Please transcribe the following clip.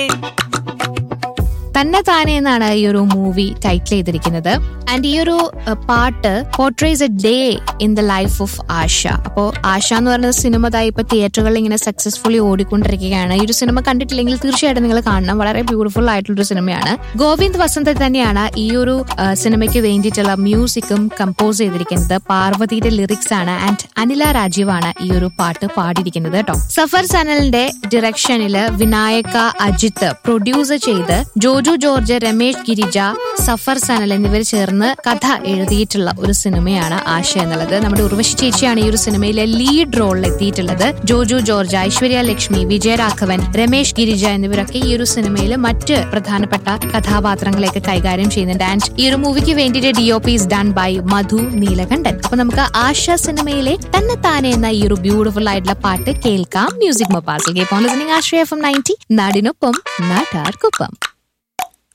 തന്നെ താനെ എന്നാണ് ഈ ഒരു മൂവി ടൈറ്റിൽ ചെയ്തിരിക്കുന്നത് ആൻഡ് ഈ ഒരു അഹ്, പാട്ട് portrays a day in the life of Asha അപ്പോ ആശ എന്ന് പറയുന്ന സിനിമ ദാ ഇപ്പൊ തിയേറ്ററുകളിൽ ഇങ്ങനെ സക്സസ്ഫുള്ളി ഓടിക്കൊണ്ടിരിക്കുകയാണ് ഈ ഒരു സിനിമ കണ്ടിട്ടില്ലെങ്കിൽ തീർച്ചയായിട്ടും നിങ്ങൾ കാണണം വളരെ ബ്യൂട്ടിഫുൾ ആയിട്ടുള്ള ഒരു സിനിമയാണ് ഗോവിന്ദ് വസന്ത് തന്നെയാണ് ഈ ഒരു അഹ്, സിനിമയ്ക്ക് വേണ്ടിയിട്ടുള്ള മ്യൂസിക്കും കമ്പോസ് ചെയ്തിരിക്കുന്നത് പാർവതിയുടെ ലിറിക്സ് ആണ് ആൻഡ് അനില രാജീവാണ് ഈ ഒരു പാട്ട് പാടിയിരിക്കുന്നത് കേട്ടോ സഫർ സനലിന്റെ ഡിറക്ഷനില് വിനായക അജിത്ത് പ്രൊഡ്യൂസ് ചെയ്ത് ജോജു ജോർജ് രമേശ് ഗിരിജ സഫർ സനൽ എന്നിവർ ചേർന്ന് കഥ എഴുതിയിട്ടുള്ള ഒരു സിനിമയാണ് ആശ എന്നുള്ളത് നമ്മുടെ ഉർവശി ചേച്ചിയാണ് ഈ ഒരു സിനിമയിലെ ലീഡ് റോളിൽ എത്തിയിട്ടുള്ളത് ജോജു ജോർജ് ഐശ്വര്യ ലക്ഷ്മി വിജയരാഘവൻ രമേശ് ഗിരിജ എന്നിവരൊക്കെ ഈ ഒരു സിനിമയിൽ മറ്റ് പ്രധാനപ്പെട്ട കഥാപാത്രങ്ങളെയൊക്കെ കൈകാര്യം ചെയ്യുന്നുണ്ട് ആൻഡ് ഈ ഒരു മൂവിക്ക് വേണ്ടിയിട്ട് D O P is done by Madhu Neelakandan അപ്പൊ നമുക്ക് ആശ സിനിമയിലെ തന്നെ താനെ എന്ന ഈ ഒരു ബ്യൂട്ടിഫുൾ ആയിട്ടുള്ള പാട്ട് കേൾക്കാം മ്യൂസിക് മൊബാസിൽ കേൾക്കാം ലിസണിംഗ് ആശ്രയ എഫ് എം നയൻറ്റി നാടിനൊപ്പം നാട്ടാർക്കൊപ്പം